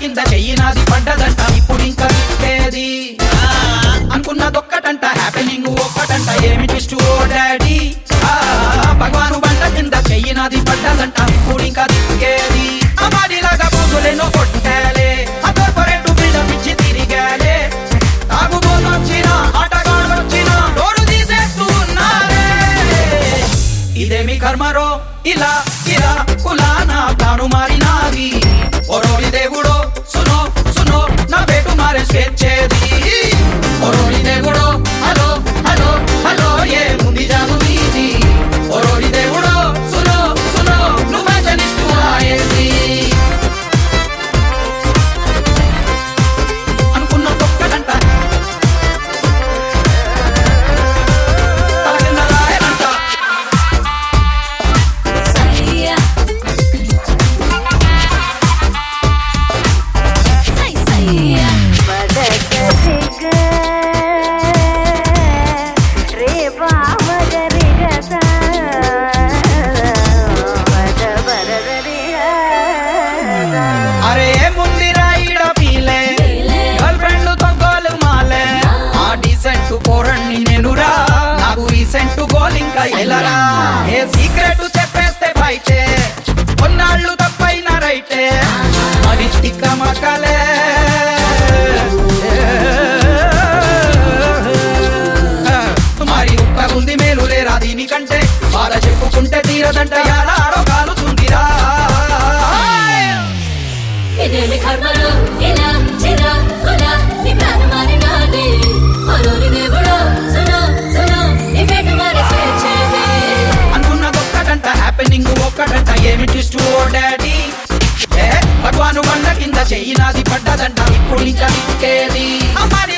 కింద చెయ్యి నాది పడ్డదంట ఇప్పుడు ఇంకా తిప్పేది అనుకున్నదొక్కటంట హ్యాపెనింగ్ ఒక్కటంట ఏమి ట్విస్ట్ ఓ డాడీ ఆ, భగవాను బండ కింద చెయ్యి నాది పడ్డదంట ఇప్పుడు ఇంకా తిప్పేది అమ్మాడిలాగా పోగులేనో కొట్టాలే ఆ కార్పొరేట్ బిల్డప్ ఇచ్చి తిరిగాలే తాగుబోతొచ్చినా ఆటగాడొచ్చినా డోరు తీసేస్తూ ఉన్నారే ఇదేమి కర్మరో ఇలా ఇలా కులానా తాను మారినాది ఒరోరి దేవుడో సునో సునో నా పేటు మారే స్వేచ్ఛేది ఒరోరి దేవుడో హలో హలో హలో ఏ ముంది జాను మీది ఒరోరి దేవుడో సునో సునో నువ్వు ఫ్యాషనిస్టు అయ్యేది అనుకున్న తొక్కడంట తాకిన రాయనంట సయ్యా సై సయ్యా అరే ముందిరా ఈడ పీలే గర్ల్ ఫ్రెండ్ తో గోలు మాలే ఆ డీసెంట్ పోరండి నేనురా నాకు రీసెంట్ గోల్ ఇంకా ఎలరా ఏ సీక్రెట్ చెప్పేస్తే బయటే కొన్నాళ్ళు తప్పైన రైటే మరి తిక్క మకలే మరి ఉప్పగుంది మేలు లేరా దీనికంటే బాధ చెప్పుకుంటే తీరదంట యారాడో కాలుతుందిరా ఇదేమి కర్మలో ఇలా చిరా కులా నీ ప్రాణం మారినాది మరోరి దేవుడో సునో సునో నీ పేట మారి స్వేచ్ఛేది అనుకున్నదొక్కటంట హ్యాపెనింగ్ ఒక్కటంట ఏమి ట్విస్ట్ ఓ డాడీ ఏ భగవాను బండ కింద చెయ్యి నాది పడ్డదంట ఇప్పుడు ఇంకా తిక్కేది అమ్మాడి